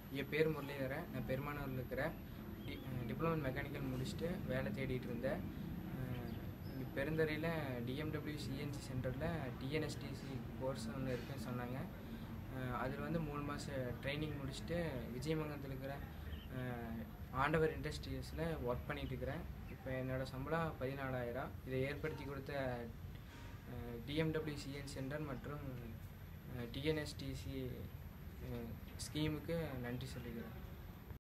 என் பேர் முரளிதரன் நான் பெருமானூரில் இருக்கிறேன் டி டிப்ளமோ மெக்கானிக்கல் முடிச்சுட்டு வேலை தேடிட்டு இருந்தேன் இங்கே பெருந்தரையில் டிஎம்டபிள்யூ சிஎன்சி சென்டரில் டிஎன்எஸ்டிசி கோர்ஸ் ஒன்று இருக்குன்னு சொன்னாங்க அதில் வந்து மூணு மாதம் ட்ரைனிங் முடிச்சுட்டு விஜயமங்கலத்தில் இருக்கிற அஹ், ஆண்டவர் இண்டஸ்ட்ரீஸில் ஒர்க் பண்ணிட்டு இருக்கிறேன் இப்போ என்னோடய சம்பளம் பதினாலாயிரம் இதை ஏற்படுத்தி கொடுத்த டிஎம்டபிள்யூ சிஎன் சென்டர் மற்றும் டிஎன்எஸ்டிசி ஸ்கீமுக்கு நன்றி சொல்லிக்கிறேன்